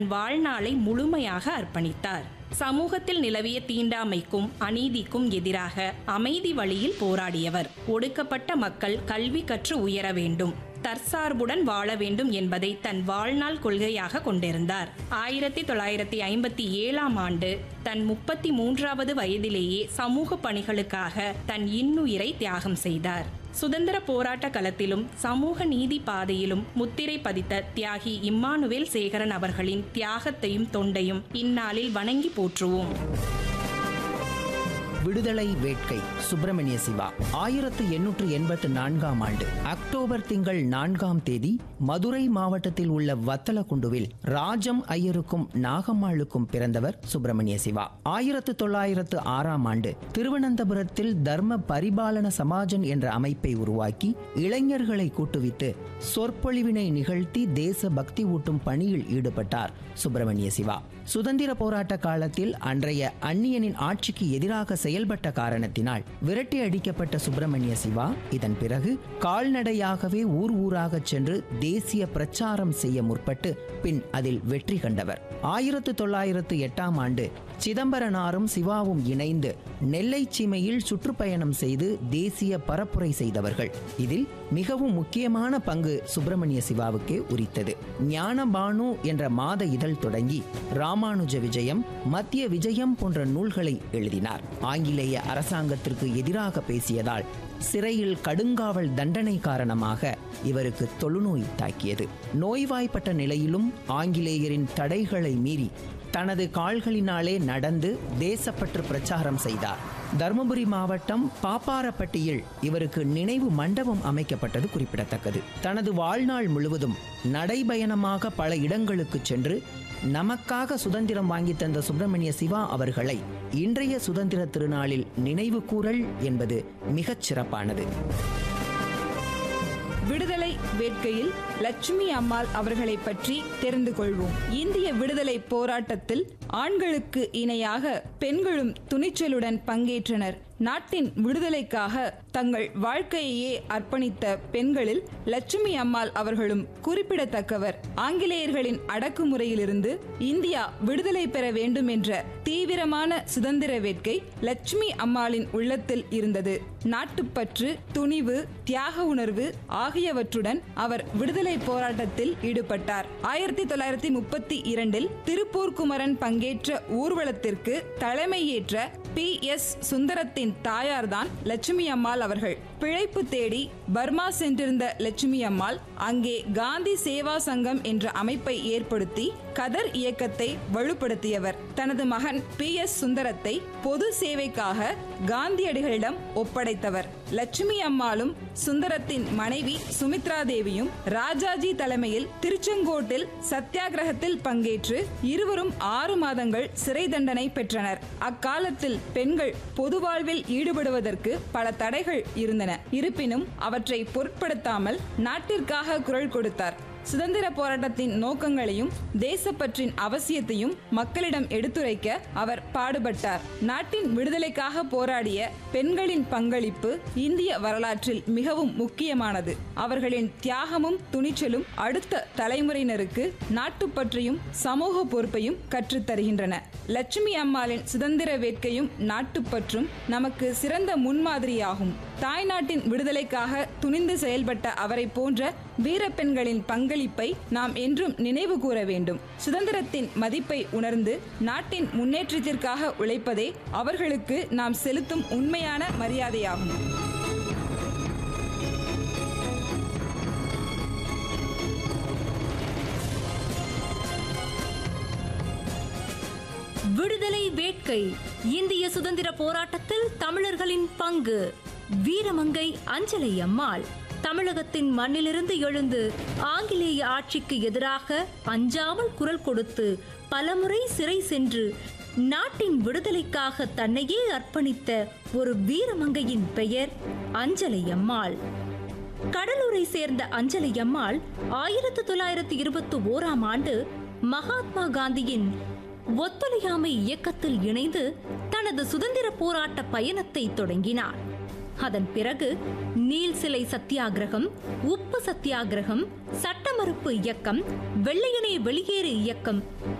வாழ்நாளை முழுமையாக அர்ப்பணித்தார் சமூகத்தில் நிலவிய தீண்டாமைக்கும் அநீதிக்கும் எதிராக அமைதி வழியில் போராடியவர் ஒடுக்கப்பட்ட மக்கள் கல்வி கற்று உயர வேண்டும் தற்சார்புடன் வாழ வேண்டும் என்பதை தன் வாழ்நாள் கொள்கையாக கொண்டிருந்தார் ஆயிரத்தி தொள்ளாயிரத்தி ஐம்பத்தி ஏழாம் ஆண்டு தன் முப்பத்தி மூன்றாவது வயதிலேயே சமூக பணிகளுக்காக தன் இன்னுயிரை தியாகம் செய்தார் சுதந்திர போராட்ட களத்திலும் சமூக நீதி பாதையிலும் முத்திரை பதித்த தியாகி இம்மானுவேல் சேகரன் அவர்களின் தியாகத்தையும் தொண்டையும் இந்நாளில் வணங்கி போற்றுவோம் விடுதலை வேட்கை சுப்பிரமணிய சிவா ஆயிரத்து எண்ணூற்று எண்பத்து நான்காம் ஆண்டு அக்டோபர் திங்கள் நான்காம் தேதி மதுரை மாவட்டத்தில் உள்ள வத்தலகுண்டுவில் ராஜம் ஐயருக்கும் நாகம்மாளுக்கும் பிறந்தவர் சுப்பிரமணிய சிவா ஆயிரத்து தொள்ளாயிரத்து ஆறாம் ஆண்டு திருவனந்தபுரத்தில் தர்ம பரிபாலன சமாஜன் என்ற அமைப்பை உருவாக்கி இளைஞர்களை கூட்டுவித்து சொற்பொழிவினை நிகழ்த்தி தேச பக்தி ஊட்டும் பணியில் ஈடுபட்டார் சுப்பிரமணிய சிவா சுதந்திர போராட்ட காலத்தில் அன்றைய அந்நியனின் ஆட்சிக்கு எதிராக செயல்பட்ட காரணத்தினால் விரட்டி அடிக்கப்பட்ட சுப்பிரமணிய சிவா இதன் பிறகு கால்நடையாகவே ஊர் ஊராகச் சென்று தேசிய பிரச்சாரம் செய்ய முற்பட்டு பின் அதில் வெற்றி கண்டவர் ஆயிரத்து தொள்ளாயிரத்து எட்டாம் ஆண்டு சிதம்பரனாரும் சிவாவும் இணைந்து நெல்லை சீமையில் சுற்றுப்பயணம் செய்து தேசிய பரப்புரை செய்தவர்கள் இதில் மிகவும் முக்கியமான பங்கு சுப்பிரமணிய சிவாவுக்கே உரித்தது ஞானபானு என்ற மாத இதழ் தொடங்கி ராமானுஜ விஜயம் மத்திய விஜயம் போன்ற நூல்களை எழுதினார் ஆங்கிலேய அரசாங்கத்திற்கு எதிராக பேசியதால் சிறையில் கடுங்காவல் தண்டனை காரணமாக இவருக்கு தொழுநோய் தாக்கியது நோய்வாய்ப்பட்ட நிலையிலும் ஆங்கிலேயரின் தடைகளை மீறி தனது கால்களினாலே நடந்து தேசப்பற்று பிரச்சாரம் செய்தார் தருமபுரி மாவட்டம் பாப்பாரப்பட்டியில் இவருக்கு நினைவு மண்டபம் அமைக்கப்பட்டது குறிப்பிடத்தக்கது தனது வாழ்நாள் முழுவதும் நடைபயணமாக பல இடங்களுக்கு சென்று நமக்காக சுதந்திரம் வாங்கி தந்த சுப்பிரமணிய சிவா அவர்களை இன்றைய சுதந்திர திருநாளில் நினைவு கூறல் என்பது மிகச் சிறப்பானது விடுதலை வேட்கையில் லட்சுமி அம்மாள் அவர்களை பற்றி தெரிந்து கொள்வோம் இந்திய விடுதலை போராட்டத்தில் ஆண்களுக்கு இணையாக பெண்களும் துணிச்சலுடன் பங்கேற்றனர் நாட்டின் விடுதலைக்காக தங்கள் வாழ்க்கையையே அர்ப்பணித்த பெண்களில் லட்சுமி அம்மாள் அவர்களும் குறிப்பிடத்தக்கவர் ஆங்கிலேயர்களின் அடக்குமுறையிலிருந்து இந்தியா விடுதலை பெற வேண்டும் என்ற தீவிரமான சுதந்திர வேட்கை லட்சுமி அம்மாளின் உள்ளத்தில் இருந்தது நாட்டுப்பற்று துணிவு தியாக உணர்வு ஆகியவற்றுடன் அவர் விடுதலை போராட்டத்தில் ஈடுபட்டார் ஆயிரத்தி தொள்ளாயிரத்தி முப்பத்தி இரண்டில் திருப்பூர் குமரன் பங்கேற்ற ஊர்வலத்திற்கு தலைமையேற்ற பி எஸ் சுந்தரத்தின் தாயார்தான் லட்சுமி அம்மாள் அவர்கள் பிழைப்பு தேடி பர்மா சென்றிருந்த லட்சுமி அம்மாள் அங்கே காந்தி சேவா சங்கம் என்ற அமைப்பை ஏற்படுத்தி கதர் இயக்கத்தை வலுப்படுத்தியவர் தனது மகன் பி எஸ் சுந்தரத்தை பொது சேவைக்காக காந்தியடிகளிடம் ஒப்படைத்தவர் லட்சுமி அம்மாளும் சுந்தரத்தின் மனைவி சுமித்ரா தேவியும் ராஜாஜி தலைமையில் திருச்செங்கோட்டில் சத்தியாகிரகத்தில் பங்கேற்று இருவரும் ஆறு மாதங்கள் சிறை தண்டனை பெற்றனர் அக்காலத்தில் பெண்கள் பொது வாழ்வில் ஈடுபடுவதற்கு பல தடைகள் இருந்தன இருப்பினும் அவற்றை பொருட்படுத்தாமல் நாட்டிற்காக குரல் கொடுத்தார் சுதந்திர போராட்டத்தின் நோக்கங்களையும் தேசப்பற்றின் அவசியத்தையும் மக்களிடம் எடுத்துரைக்க அவர் பாடுபட்டார் நாட்டின் விடுதலைக்காக போராடிய பெண்களின் பங்களிப்பு இந்திய வரலாற்றில் மிகவும் முக்கியமானது அவர்களின் தியாகமும் துணிச்சலும் அடுத்த தலைமுறையினருக்கு நாட்டுப்பற்றையும் சமூக பொறுப்பையும் கற்றுத்தருகின்றன லட்சுமி அம்மாளின் சுதந்திர வேட்கையும் நாட்டுப்பற்றும் நமக்கு சிறந்த முன்மாதிரியாகும் தாய்நாட்டின் விடுதலைக்காக துணிந்து செயல்பட்ட அவரை போன்ற வீரப்பெண்களின் பங்களிப்பை நாம் என்றும் நினைவு கூற வேண்டும் சுதந்திரத்தின் மதிப்பை உணர்ந்து நாட்டின் முன்னேற்றத்திற்காக உழைப்பதே அவர்களுக்கு நாம் செலுத்தும் உண்மையான மரியாதையாகும் விடுதலை வேட்கை இந்திய சுதந்திர போராட்டத்தில் தமிழர்களின் பங்கு வீரமங்கை அஞ்சலை அம்மாள் தமிழகத்தின் மண்ணிலிருந்து எழுந்து ஆங்கிலேய ஆட்சிக்கு எதிராக அஞ்சாமல் குரல் கொடுத்து பலமுறை சிறை சென்று நாட்டின் விடுதலைக்காக தன்னையே அர்ப்பணித்த ஒரு வீரமங்கையின் பெயர் அஞ்சலை அம்மாள் கடலூரை சேர்ந்த அஞ்சலி அம்மாள் ஆயிரத்து தொள்ளாயிரத்து இருபத்தி ஓராம் ஆண்டு மகாத்மா காந்தியின் ஒத்துழையாமை இயக்கத்தில் இணைந்து தனது சுதந்திர போராட்ட பயணத்தை தொடங்கினார் அதன் பிறகு நீல் சிலை சத்தியாகிரகம் உப்பு சத்தியாகிரகம் சட்ட மறுப்பு இயக்கம் வெள்ளையனே வெளியேறு இயக்கம்